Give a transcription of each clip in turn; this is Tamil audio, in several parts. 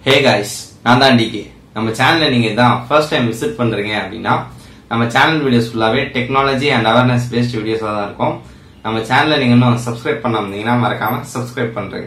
ஹே காய்ஸ் நான் தான் டிகே நம்ம சேனலை நீங்க இதான் ஃபர்ஸ்ட் டைம் விசிட் பண்றீங்க அப்படின்னா நம்ம சேனல் வீடியோஸ் ஃபுல்லாவே டெக்னாலஜி அண்ட் அவேர்னஸ் பேஸ்ட் வீடியோஸாக தான் இருக்கும் நம்ம சேனலை நீங்க இன்னும் சப்ஸ்கிரைப் பண்ணாம இருந்தீங்கன்னா மறக்காம சப்ஸ்கிரைப் பண்றீங்க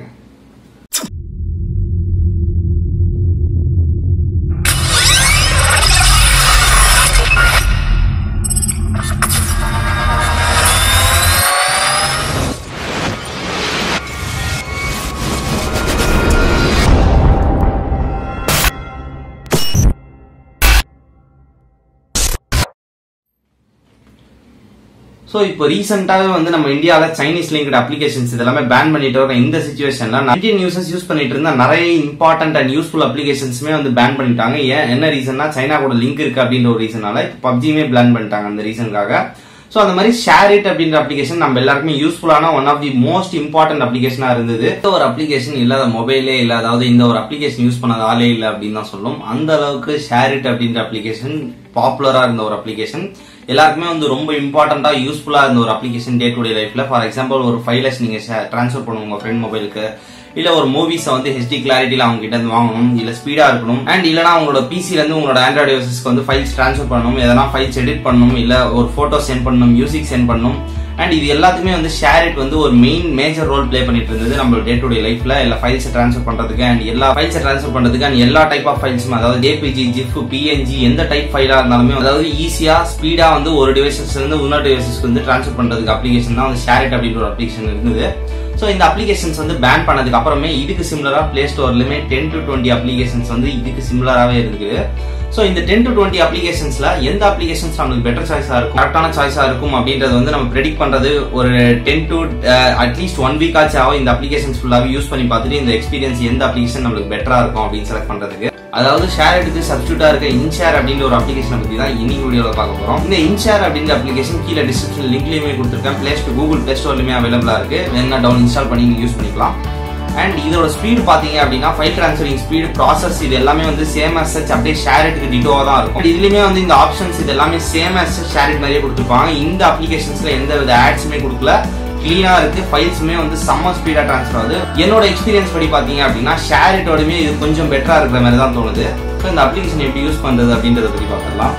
ஸோ இப்போ ரீசெண்டாகவே வந்து நம்ம இந்தியாவில் சைனீஸ் லிங்க்டு அப்ளிகேஷன்ஸ் இதெல்லாமே பேன் பண்ணிட்டு வர இந்த சுச்சுவேஷன்ல இந்தியன் யூசர்ஸ் யூஸ் பண்ணிட்டு இருந்த நிறைய இம்பார்ட்டன்ட் அண்ட் யூஸ்ஃபுல் அப்ளிகேஷன்ஸுமே வந்து பேன் பண்ணிட்டாங்க ஏன் என்ன ரீசன்னா சைனா கூட லிங்க் இருக்கு அப்படின்ற ஒரு ரீசனால இப்போ பப்ஜியுமே பேன் பண்ணிட்டாங்க அந்த ரீசனுக்காக ஸோ அந்த மாதிரி ஷேர் இட் அப்படின்ற அப்ளிகேஷன் நம்ம எல்லாருக்குமே யூஸ்ஃபுல்லான one of the most important அப்ளிகேஷனா இருந்தது இந்த ஒரு அப்ளிகேஷன் இல்லாத மொபைலே இல்ல அதாவது இந்த ஒரு அப்ளிகேஷன் யூஸ் பண்ணாத ஆளே இல்லை அப்படின்னு தான் சொல்லும் அந்த அளவுக்கு ஷேர் இட் அப்படின்ற அப்ளிகேஷன் பாப்புலரா இருந்த ஒரு அப்ளிகேஷன் எல்லாருக்குமே வந்து ரொம்ப இம்பார்ட்டண்டா யூஸ்ஃபுல்லா இருந்த ஒரு அப்ளிகேஷன் டே டு டே லைஃப்ல ஃபார் எக்ஸாம்பிள் ஒரு ஃபைலஸ் நீங்க ட்ரான்ஸ்ஃபர் பண்ணுங்க உங்க ஃப்ரெண்ட் மொபைலுக்கு இல்ல ஒரு மூவிஸை வந்து ஹெச்டி கிளாரிட்டியில அவங்க கிட்ட இருந்து வாங்கணும் இல்ல ஸ்பீடா இருக்கணும் அண்ட் இல்லனா உங்களோட பிசில இருந்து உங்களோட ஆண்ட்ராய்டு யூசர்ஸ்க்கு வந்து ஃபைல்ஸ் ட்ரான்ஸ்ஃபர் பண்ணணும் எதனா ஃபைல்ஸ் எடிட் பண்ணணும் இல்ல ஒரு போட்டோ சென்ட் பண்ணணும் மியூசிக் சென்ட் பண்ணணும் அண்ட் இது எல்லாத்துக்குமே வந்து ஷேர் இட் வந்து ஒரு மெயின் மேஜர் ரோல் ப்ளே பண்ணிட்டு இருந்தது நம்ம டே டு டே லைஃப்ல எல்லா ஃபைல்ஸ் ட்ரான்ஸ்ஃபர் பண்றதுக்கு அண்ட் எல்லா ஃபைல்ஸ் ட்ரான்ஸ்ஃபர் பண்றதுக்கு அண்ட் எல்லா டைப் ஆஃப் ஃபைல்ஸும் அதாவது ஜேபிஜி ஜிஃப் பிஎன்ஜி எந்த டைப் ஃபைலா இருந்தாலுமே அதாவது ஈஸியா ஸ்பீடா வந்து ஒரு டிவைசஸ்ல இருந்து இன்னொரு டிவைசஸ்க்கு வந்து ட்ரான்ஸ்ஃபர் பண்றதுக்கு அப்ளிகேஷன் தான் வந்து ஷேர் இட் அப்படின்ற ஒரு அப்ளிகேஷன் இருந்தது ஸோ இந்த அப்ளிகேஷன்ஸ் வந்து பேன் பண்ணதுக்கு அப்புறமே இதுக்கு சிமிலரா பிளே ஸ்டோர்லயுமே டென் டு டுவெண்ட்டி அப்ளிகேஷன்ஸ் வந்து இதுக்கு சிமிலராகவே இருக்குது ஸோ இந்த டென் டு டுவெண்ட்டி அப்ளிகேஷன்ஸ்ல எந்த அப்ளிகேஷன்ஸ் நம்மளுக்கு பெட்டர் சாய்ஸா இருக்கும் கரெக்டான சாய்ஸா இருக்கும் அப்படின்றது வந்து நம்ம ப்ரெடிக்ட் பண்றது ஒரு ten to at least one week ஆச்சு ஆகும் இந்த அப்ளிகேஷன்ஸ் ஃபுல்லாவே யூஸ் பண்ணி பார்த்துட்டு இந்த எக்ஸ்பீரியன்ஸ் எந்த அப்ளிகேஷன் நம்மளுக்கு பெட்டரா இருக்கும் அப்படின்னு செலக்ட் பண்றதுக்கு அதாவது ஷேர் எடுத்து சப்ஸ்டியூட்டா இருக்க இன்ஷேர் அப்படின்ற ஒரு அப்ளிகேஷனை பத்தி தான் இன்னைக்கு வீடியோல பார்க்க போறோம் இந்த இன்ஷேர் அப்படின்ற அப்ளிகேஷன் கீழே டிஸ்கிரிப்ஷன் லிங்க்லயுமே கொடுத்துருக்கேன் பிளே ஸ்டோர் கூகுள் பிளே ஸ்டோர்லயுமே அவைலபிளா இருக்கு வேணா டவுன் இன்ஸ்டால் பண்ணி நீங்க யூஸ் பண்ணிக்கலாம் அண்ட் இதோட ஸ்பீடு பாத்தீங்க அப்படின்னா ஃபைல் ட்ரான்ஸ்ஃபரிங் ஸ்பீடு ப்ராசஸ் இது எல்லாமே வந்து சேம் அஸ் சச் அப்படியே ஷேர் இட்டுக்கு டிட்டோவா தான் இருக்கும் இதுலயுமே வந்து இந்த ஆப்ஷன்ஸ் இது எல்லாமே சேம் அஸ் ஷேர் இட் மாதிரியே கொடுத்துருப்பாங்க இந்த அப்ளிகேஷன்ஸ்ல எந்த வித ஆட்ஸுமே கொடுக்கல கிளீனா இருக்கு ஃபைல்ஸுமே வந்து செம்ம ஸ்பீடா ட்ரான்ஸ்ஃபர் ஆகுது என்னோட எக்ஸ்பீரியன்ஸ் படி பாத்தீங்க அப்படின்னா ஷேர் இட்டோடமே இது கொஞ்சம் பெட்டரா இருக்கிற மாதிரி தான் தோணுது ஸோ இந்த அப்ளிகேஷன் எப்படி யூஸ் பண்றது அப்படின்றத பத்தி பார்க்கலாம்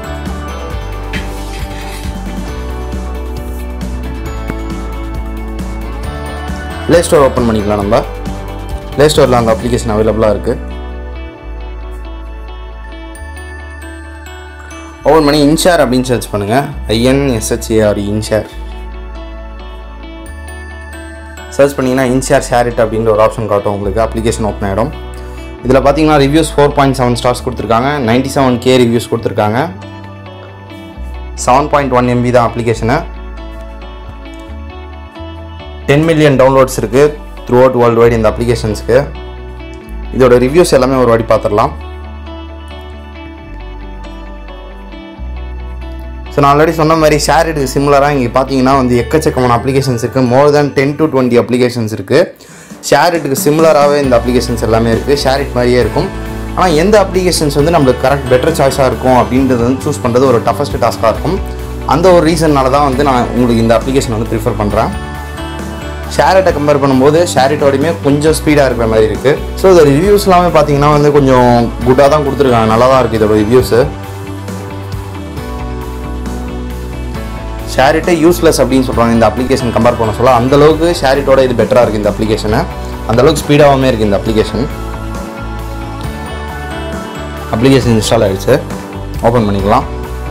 ப்ளே ஸ்டோர் ஓப்பன் பண்ணிக்கலாம் நம்ம ப்ளே ஸ்டோரில் அந்த அப்ளிகேஷன் அவைலபிளாக இருக்குது ஓப்பன் பண்ணி இன்ஷேர் அப்படின்னு சர்ச் பண்ணுங்கள் ஐஎன்எஸ்ஹெச்ஏஆர் இன்ஷேர் சர்ச் பண்ணிங்கன்னா இன்ஷேர் ஷேர் இட் அப்படின்ற ஒரு ஆப்ஷன் காட்டும் உங்களுக்கு அப்ளிகேஷன் ஓப்பன் ஆகிடும் இதில் பார்த்தீங்கன்னா reviews four point seven stars கொடுத்துருக்காங்க நைன்ட்டி செவன் கே ரிவ்யூஸ் கொடுத்துருக்காங்க செவன் பாயிண்ட் ஒன் எம்பி தான் அப்ளிகேஷனை டென் மில்லியன் டவுன்லோட்ஸ் இருக்குது த்ரூ அவுட் வேர்ல்டு வைட் இந்த அப்ளிகேஷன்ஸ்க்கு இதோட ரிவ்யூஸ் எல்லாமே ஒரு வாட்டி பார்த்துடலாம் ஸோ நான் ஆல்ரெடி சொன்ன மாதிரி ஷேர் இட் சிமிலராக இங்கே பார்த்தீங்கன்னா வந்து எக்கச்சக்கமான அப்ளிகேஷன்ஸ் இருக்குது more than ten to twenty applications இருக்குது ஷேர் இட்டுக்கு சிமிலராகவே இந்த அப்ளிகேஷன்ஸ் எல்லாமே இருக்குது ஷேர் இட் மாதிரியே இருக்கும் ஆனால் எந்த அப்ளிகேஷன்ஸ் வந்து நம்மளுக்கு கரெக்ட் பெட்டர் சாய்ஸாக இருக்கும் அப்படின்றது வந்து சூஸ் பண்ணுறது ஒரு டஃபஸ்ட் டாஸ்க்காக இருக்கும் அந்த ஒரு ரீசன்னால தான் வந்து நான் உங்களுக்கு இந்த அப்ளிகேஷன் வந்து ப்ரிஃபர் பண்ணுறேன் ஷேரிட்டை கம்பேர் பண்ணும்போது ஷேரிட்டோடையுமே கொஞ்சம் ஸ்பீடாக இருக்கிற மாதிரி இருக்குது ஸோ இதோட ரிவ்யூஸ் எல்லாமே பார்த்தீங்கன்னா வந்து கொஞ்சம் குட்டாக தான் கொடுத்துருக்காங்க நல்லா தான் இருக்குது இதோட ரிவ்யூஸு ஷேரிட்டே யூஸ்லெஸ் அப்படின்னு சொல்கிறாங்க இந்த அப்ளிகேஷன் கம்பேர் பண்ண சொல்ல அந்த அளவுக்கு ஷேரிட்டோட இது பெட்டராக இருக்குது இந்த அப்ளிகேஷனை அந்த அளவுக்கு ஸ்பீடாகவுமே இருக்குது இந்த அப்ளிகேஷன் அப்ளிகேஷன் இன்ஸ்டால் ஆகிடுச்சு ஓப்பன் பண்ணிக்கலாம்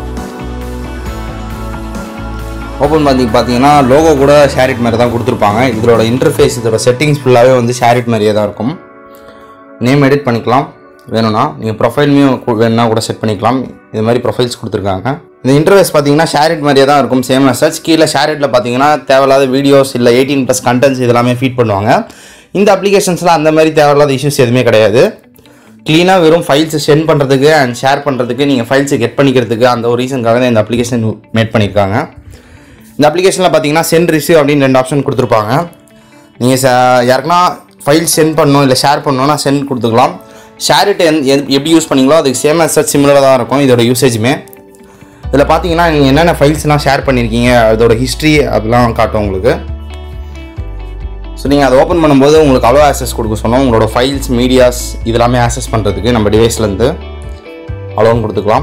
ஓப்பன் பண்ணி பார்த்தீங்கன்னா லோகோ கூட ஷேரிட் மாதிரி தான் கொடுத்துருப்பாங்க இதோட இன்டர்ஃபேஸ் இதோட செட்டிங்ஸ் ஃபுல்லாகவே வந்து ஷேரிட் மாதிரியே தான் இருக்கும் நேம் எடிட் பண்ணிக்கலாம் வேணும்னா நீங்கள் ப்ரொஃபைல்மையும் வேணும்னா கூட செட் பண்ணிக்கலாம் இது மாதிரி ப்ரொஃபைல்ஸ் கொடுத்துருக்காங்க இந்த இன்டர்ஃபேஸ் பார்த்தீங்கன்னா ஷேரிட் மாதிரியே தான் இருக்கும் சேம் மெசேஜ் கீழே ஷேரிட்டில் பார்த்தீங்கன்னா தேவையில்லாத வீடியோஸ் இல்லை எயிட்டீன் ப்ளஸ் கண்டென்ட்ஸ் இதெல்லாமே ஃபீட் பண்ணுவாங்க இந்த அப்ளிகேஷன்ஸில் அந்த மாதிரி தேவையில்லாத இஷ்யூஸ் எதுவுமே கிடையாது க்ளீனாக வெறும் ஃபைல்ஸ் சென்ட் பண்ணுறதுக்கு அண்ட் ஷேர் பண்ணுறதுக்கு நீங்கள் ஃபைல்ஸை கெட் பண்ணிக்கிறதுக்கு அந்த ஒரு ரீசனுக்காக தான் இந்த அப்ளிகேஷன் மேட் பண்ணியிருக்காங்க இந்த அப்ளிகேஷனில் பார்த்தீங்கன்னா சென்ட் ரிசீவ் அப்படின்னு ரெண்டு ஆப்ஷன் கொடுத்துருப்பாங்க நீங்கள் யாருக்குன்னா ஃபைல் சென்ட் பண்ணணும் இல்லை ஷேர் பண்ணணும்னா சென்ட் கொடுத்துக்கலாம் ஷேர் இட் எப்படி யூஸ் பண்ணீங்களோ அதுக்கு சேம் அசட் சிமிலராக தான் இருக்கும் இதோட யூசேஜுமே இதில் பார்த்தீங்கன்னா நீங்கள் என்னென்ன ஃபைல்ஸ்லாம் ஷேர் பண்ணியிருக்கீங்க அதோட ஹிஸ்ட்ரி அதெல்லாம் காட்டும் உங்களுக்கு ஸோ நீங்கள் அதை ஓப்பன் பண்ணும்போது உங்களுக்கு அலோ ஆக்சஸ் கொடுக்க சொன்னோம் உங்களோட ஃபைல்ஸ் மீடியாஸ் இதெல்லாமே ஆக்சஸ் பண்ணுறதுக்கு நம்ம டிவைஸ்லேருந்து அலோன் கொடுத்துக்கலாம்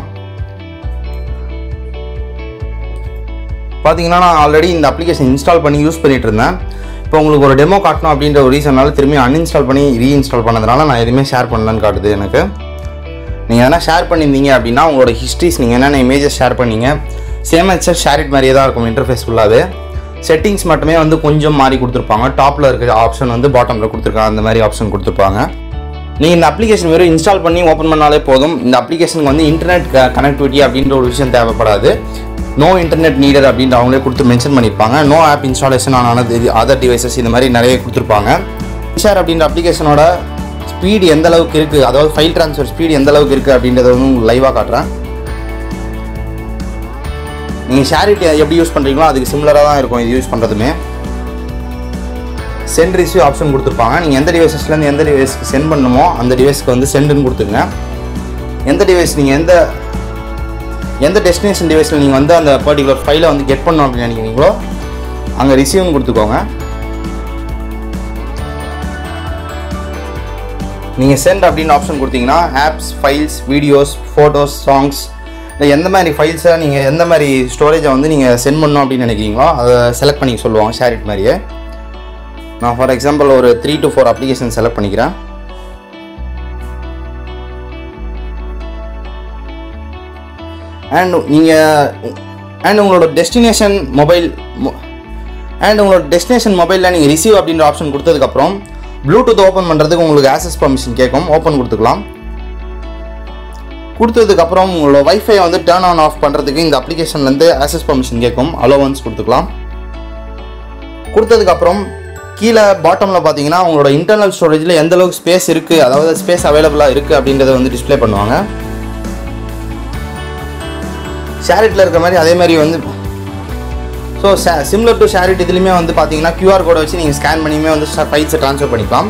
பார்த்தீங்கன்னா நான் ஆல்ரெடி இந்த அப்ளிகேஷன் இன்ஸ்டால் பண்ணி யூஸ் பண்ணிட்டு இருந்தேன் இப்போ உங்களுக்கு ஒரு டெமோ காட்டணும் அப்படின்ற ஒரு ரீசனால திரும்பி அன்இன்ஸ்டால் பண்ணி ரீஇன்ஸ்டால் பண்ணதுனால நான் எதுவுமே ஷேர் பண்ணலன்னு காட்டுது எனக்கு நீங்கள் எதனா ஷேர் பண்ணியிருந்தீங்க அப்படின்னா உங்களோட ஹிஸ்ட்ரிஸ் நீங்கள் என்னென்ன இமேஜஸ் ஷேர் பண்ணீங்க சேம் எக்ஸஸ் ஷேர் இட் மாதிரியே தான் இருக்கும் இன்டர்ஃபேஸ் ஃபுல்லாகவே செட்டிங்ஸ் மட்டுமே வந்து கொஞ்சம் மாறி கொடுத்துருப்பாங்க டாப்பில் இருக்கிற ஆப்ஷன் வந்து பாட்டமில் கொடுத்துருக்காங்க அந்த மாதிரி ஆப்ஷன் கொடுத்துருப்பாங்க நீங்கள் இந்த அப்ளிகேஷன் வெறும் இன்ஸ்டால் பண்ணி ஓப்பன் பண்ணாலே போதும் இந்த அப்ளிகேஷனுக்கு வந்து இன்டர்நெட் கனெக்டிவிட்டி அப்படின்ற ஒரு விஷயம் தேவைப்படாது நோ இன்டர்நெட் நீடர் அப்படின்ற அவங்களே கொடுத்து மென்ஷன் பண்ணியிருப்பாங்க நோ ஆப் இன்ஸ்டாலேஷன் ஆன அதர் டிவைசஸ் இந்த மாதிரி நிறைய கொடுத்துருப்பாங்க ஷேர் அப்படின்ற அப்ளிகேஷனோட ஸ்பீடு எந்த அளவுக்கு இருக்குது அதாவது ஃபைல் ட்ரான்ஸ்ஃபர் ஸ்பீடு எந்த அளவுக்கு இருக்குது அப்படின்றத வந்து உங்களுக்கு லைவாக காட்டுறேன் நீங்கள் ஷேரிட்டி எப்படி யூஸ் பண்ணுறீங்களோ அதுக்கு சிமிலராக தான் இருக்கும் இது யூஸ் பண்ணுறதுமே சென்ட் ரிசீவ் ஆப்ஷன் கொடுத்துருப்பாங்க நீங்கள் எந்த டிவைசஸ்லேருந்து எந்த டிவைஸ்க்கு சென்ட் பண்ணணுமோ அந்த டிவைஸ்க்கு வந்து சென்டுன்னு கொடுத்துருங்க எந்த டிவைஸ் நீங்கள் எந்த எந்த டெஸ்டினேஷன் டிவைஸில் நீங்கள் வந்து அந்த பர்டிகுலர் ஃபைலை வந்து கெட் பண்ணணும் அப்படின்னு நினைக்கிறீங்களோ அங்கே ரிசீவ்னு கொடுத்துக்கோங்க நீங்கள் சென்ட் அப்படின்னு ஆப்ஷன் கொடுத்தீங்கன்னா apps files videos photos songs இல்லை எந்த மாதிரி ஃபைல்ஸை நீங்கள் எந்த மாதிரி ஸ்டோரேஜை வந்து நீங்கள் சென்ட் பண்ணணும் அப்படின்னு நினைக்கிறீங்களோ அதை செலக்ட் பண்ணி சொல்லுவாங்க ஷேர் இட் மாதிரியே நான் ஃபார் எக்ஸாம்பிள் ஒரு three to four application select பண்ணிக்கிறேன் அண்ட் நீங்கள் அண்ட் உங்களோட டெஸ்டினேஷன் மொபைல் அண்ட் உங்களோட டெஸ்டினேஷன் மொபைலில் நீங்கள் ரிசீவ் அப்படின்ற ஆப்ஷன் கொடுத்ததுக்கப்புறம் ப்ளூடூத் ஓப்பன் பண்ணுறதுக்கு உங்களுக்கு ஆக்சஸ் பர்மிஷன் கேட்கும் ஓப்பன் கொடுத்துக்கலாம் கொடுத்ததுக்கப்புறம் உங்களோட வைஃபை வந்து டேர்ன் ஆன் ஆஃப் பண்ணுறதுக்கு இந்த அப்ளிகேஷன்லேருந்து ஆக்சஸ் பர்மிஷன் கேட்கும் அலோவன்ஸ் கொடுத்துக்கலாம் கொடுத்ததுக்கப்புறம் கீழே பாட்டமில் பார்த்தீங்கன்னா உங்களோட இன்டர்னல் ஸ்டோரேஜில் எந்த அளவுக்கு ஸ்பேஸ் இருக்குது அதாவது ஸ்பேஸ் அவைலபிளாக இருக்குது அப்படின்றத வந்து டிஸ்ப்ளே பண்ணுவாங்க ஷேரிட்டில் இருக்க மாதிரி அதே மாதிரி வந்து ஸோ சிம்லர் டு ஷேரிட் இதுலையுமே வந்து பார்த்தீங்கன்னா QR கோடை வச்சு நீங்கள் ஸ்கேன் பண்ணியுமே வந்து ஃபைல்ஸை ட்ரான்ஸ்ஃபர் பண்ணிக்கலாம்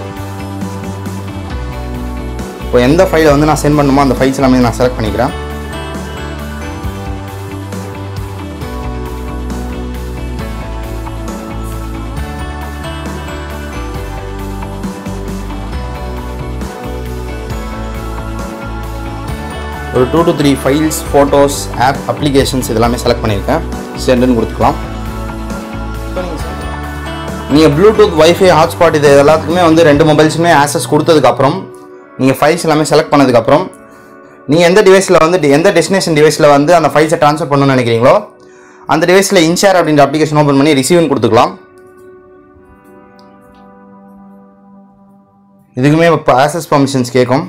இப்போ எந்த ஃபைலை வந்து நான் சென்ட் பண்ணுமோ அந்த ஃபைல்ஸ் எல்லாமே நான் செலக்ட் பண்ணிக்கிறேன் ஒரு two to three files photos app applications இதெல்லாமே செலக்ட் பண்ணியிருக்கேன் சென்டுன்னு கொடுத்துக்கலாம் நீங்கள் ப்ளூடூத் வைஃபை ஹாட்ஸ்பாட் இது எல்லாத்துக்குமே வந்து ரெண்டு மொபைல்ஸுமே ஆக்சஸ் கொடுத்ததுக்கப்புறம் நீங்கள் ஃபைல்ஸ் எல்லாமே செலக்ட் பண்ணதுக்கப்புறம் நீங்கள் எந்த டிவைஸில் வந்து எந்த டெஸ்டினேஷன் டிவைஸில் வந்து அந்த ஃபைல்ஸை ட்ரான்ஸ்ஃபர் பண்ணணும்னு நினைக்கிறீங்களோ அந்த டிவைஸில் இன்ஷேர் அப்படின்ற அப்ளிகேஷன் ஓப்பன் பண்ணி ரிசீவ்னு கொடுத்துக்கலாம் இதுக்குமே இப்போ ஆக்சஸ் பர்மிஷன்ஸ் கேட்கும்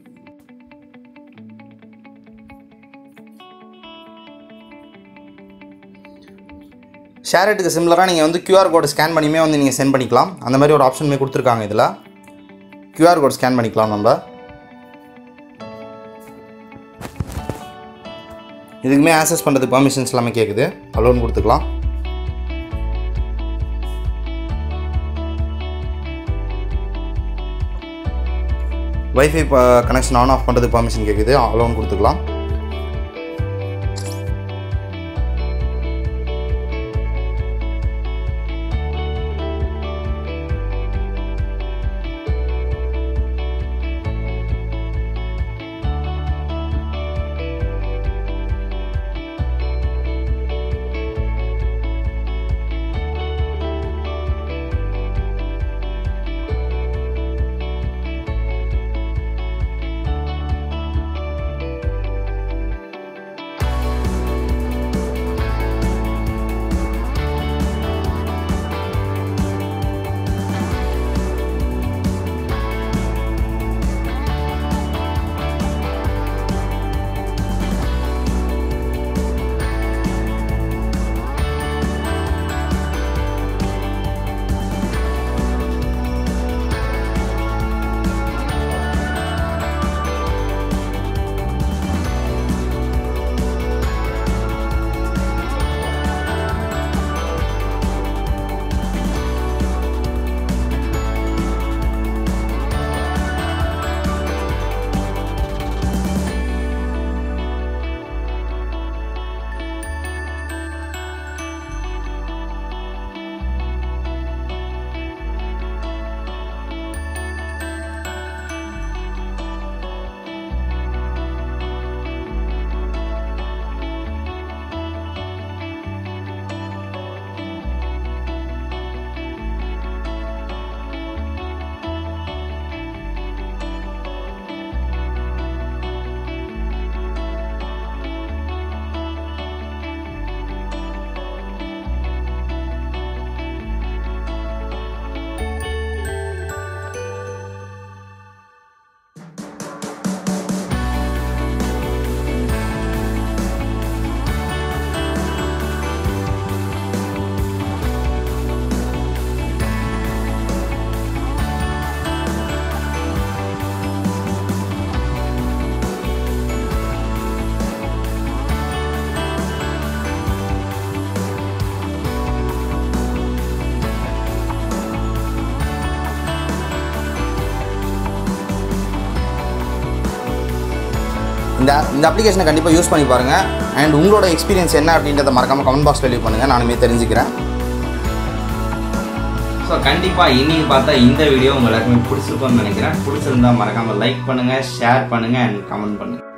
ஷேரட்டுக்கு சிமிலராக நீங்கள் வந்து QR கோடு ஸ்கேன் பண்ணியுமே வந்து நீங்கள் சென்ட் பண்ணிக்கலாம் அந்த மாதிரி ஒரு ஆப்ஷனுமே கொடுத்துருக்காங்க இதில் QR கோட் ஸ்கேன் பண்ணிக்கலாம் நம்ம இதுக்குமே ஆக்சஸ் பண்ணுறதுக்கு பர்மிஷன்ஸ் எல்லாமே கேட்குது அலோன் கொடுத்துக்கலாம் வைஃபை கனெக்ஷன் ஆன் ஆஃப் பண்ணுறதுக்கு பர்மிஷன் கேட்குது அலோன் கொடுத்துக்கலாம் இந்த இந்த அப்ளிகேஷனை கண்டிப்பாக யூஸ் பண்ணி பாருங்கள் அண்ட் உங்களோட எக்ஸ்பீரியன்ஸ் என்ன அப்படின்றத மறக்காமல் கமெண்ட் பாக்ஸில் லீவ் பண்ணுங்கள் நானுமே தெரிஞ்சுக்கிறேன் ஸோ கண்டிப்பாக இன்னைக்கு பார்த்தா இந்த வீடியோ உங்க எல்லாருக்குமே பிடிச்சிருக்கும்னு நினைக்கிறேன் பிடிச்சிருந்தா மறக்காம லைக் பண்ணுங்க ஷேர் பண்ணுங்க அண்ட் கமெண்ட் பண்ணுங்க